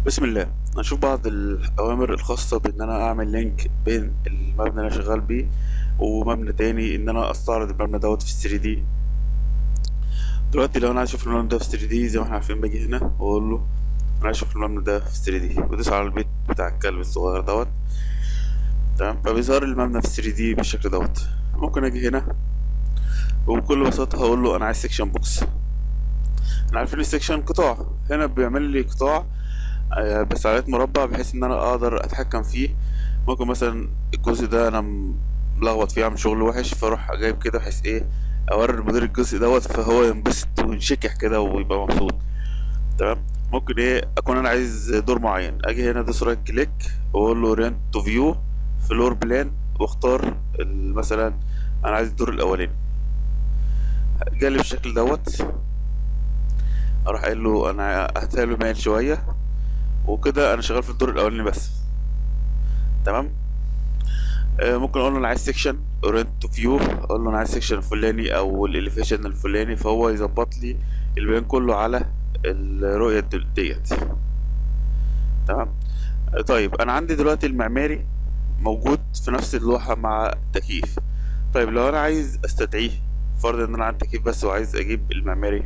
بسم الله هنشوف بعض الأوامر الخاصة بإن أنا أعمل لينك بين المبنى اللي أنا شغال بيه ومبنى تاني إن أنا أستعرض المبنى دوت في 3 دي دلوقتي لو أنا عايز أشوف المبنى ده في 3 دي زي ما احنا عارفين باجي هنا وأقول له أنا عايز أشوف المبنى ده في 3 دي وأدوس على البيت بتاع الكلب الصغير دوت تمام فبيظهر لي المبنى في 3 دي بالشكل دوت ممكن أجي هنا وبكل بساطة هقول له أنا عايز سيكشن بوكس احنا عارفين السيكشن قطاع هنا بيعمل لي قطاع آه، بس علامة مربع بحيث ان انا اقدر اتحكم فيه ممكن مثلا الجزء ده انا م- ملخبط فيه عامل شغل وحش فاروح جايب كده بحيث ايه اوري المدير الجزء دوت فهو ينبسط وينشكح كده ويبقى مبسوط تمام ممكن ايه اكون انا عايز دور معين اجي هنا ادوس رايت كليك واقول له اورينت تو فيو فلور بلان واختار ال- مثلا انا عايز الدور الاولاني جالي بالشكل دوت اروح قايل له انا هاتها له مايل شويه وكده انا شغال في الدور الاولاني بس تمام آه ممكن اقول له انا عايز سيكشن اورينت تو فيو اقول له انا عايز سيكشن الفلاني او الاليفيشن الفلاني فهو يظبط لي البيان كله على الرؤيه دل- ديت تمام آه طيب انا عندي دلوقتي المعماري موجود في نفس اللوحه مع التكييف طيب لو انا عايز استدعيه فرض ان انا عندي تكييف بس وعايز اجيب المعماري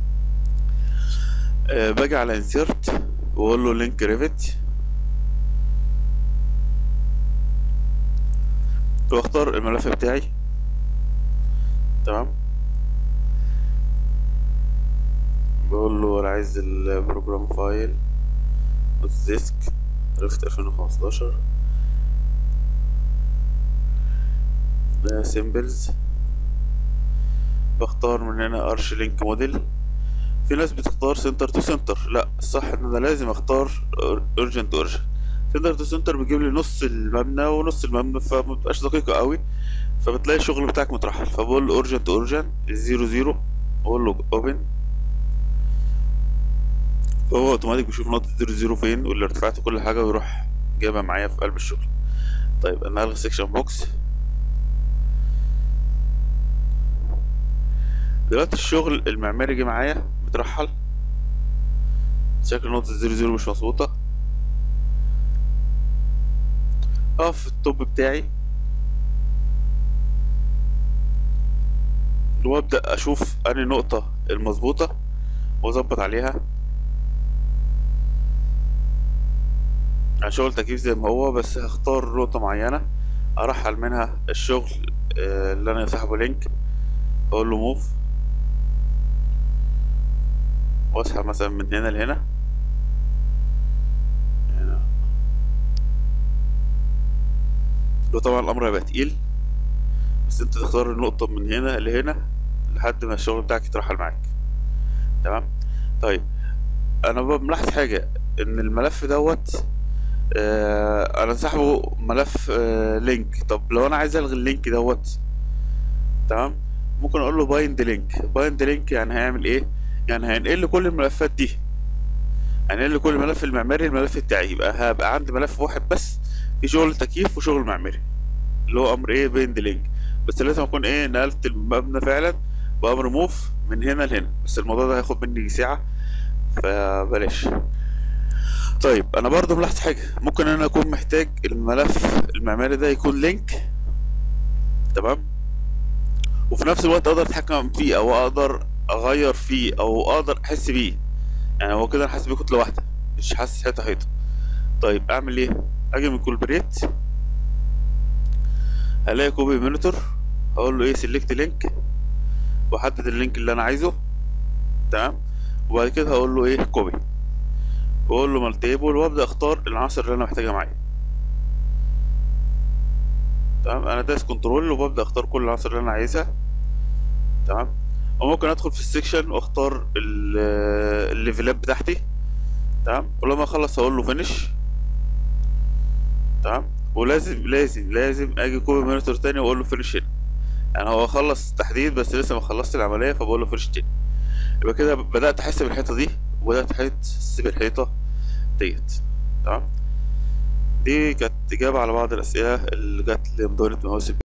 آه، باجي على insert واقول له لينك ريفت واختار الملف بتاعي تمام بقول له انا عايز البروجرام فايل ديسك ريفت 2015 ده سيمبلز بختار من هنا ارش لينك موديل في ناس بتختار سنتر تو سنتر لا الصح ان انا لازم اختار اورجنت اورجن سنتر تو سنتر بيجيب لي نص المبنى ونص المبنى فما بتبقاش دقيقة قوي فبتلاقي الشغل بتاعك مترحل فبقول له اورجنت اورجن زيرو زيرو بقول له اوبن فهو اوتوماتيك بيشوف نقطة زيرو زيرو فين والارتفاعات وكل حاجة ويروح جايبها معايا في قلب الشغل طيب انا هلغي سيكشن بوكس دلوقتي الشغل المعماري جه معايا مترحل شكل نقطة زيرو زيرو مش مظبوطة اقف في التوب بتاعي وابدأ اشوف انهي نقطة المظبوطة واظبط عليها يعني شغل تكييف زي ما هو بس هختار نقطة معينة ارحل منها الشغل آه، اللي انا ساحبه لينك اقول له موف واسحب مثلا من هنا لهنا هنا لو طبعا الامر هيبقى تقيل بس انت تختار النقطة من هنا لهنا لحد ما الشغل بتاعك يترحل معاك تمام طيب انا بقى ملاحظ حاجة ان الملف دوت آه انا سحبه ملف آه لينك طب لو انا عايز الغي اللينك دوت تمام ممكن اقول له بايند لينك بايند لينك يعني هيعمل ايه يعني هينقل لي كل الملفات دي هينقل لي كل الملف المعماري الملف بتاعي يبقى هبقى عندي ملف واحد بس في شغل تكييف وشغل معماري اللي هو امر ايه بايند لينك بس لازم اكون ايه نقلت المبنى فعلا بامر موف من هنا لهنا بس الموضوع ده هياخد مني ساعة فبلاش طيب انا برضو ملاحظ حاجة ممكن انا اكون محتاج الملف المعماري ده يكون لينك تمام وفي نفس الوقت اقدر اتحكم فيه او اقدر اغير فيه او اقدر احس بيه يعني هو كده انا حاسس بيه كتله واحده مش حاسس حته حيطه طيب اعمل ايه اجي من كولبريت هلاقي كوبي مونيتور هقول له ايه سيلكت لينك واحدد اللينك اللي انا عايزه تمام وبعد كده هقول له ايه كوبي واقول له مالتيبل وابدا اختار العناصر اللي انا محتاجها معايا تمام انا دايس كنترول وببدا اختار كل العناصر اللي انا عايزها تمام وممكن ادخل في السكشن واختار ال- الليفلات بتاعتي تمام ولما اخلص هقول له فينش تمام ولازم لازم لازم اجي كوبي مونيتور تاني واقول له فينش هنا يعني هو خلص تحديد بس لسه ما خلصت العمليه فبقول له فينش تاني يبقى كده بدات احس بالحيطه دي وبدات احس بالحيطه ديت تمام دي كانت اجابه على بعض الاسئله اللي جات لمدونه مواسم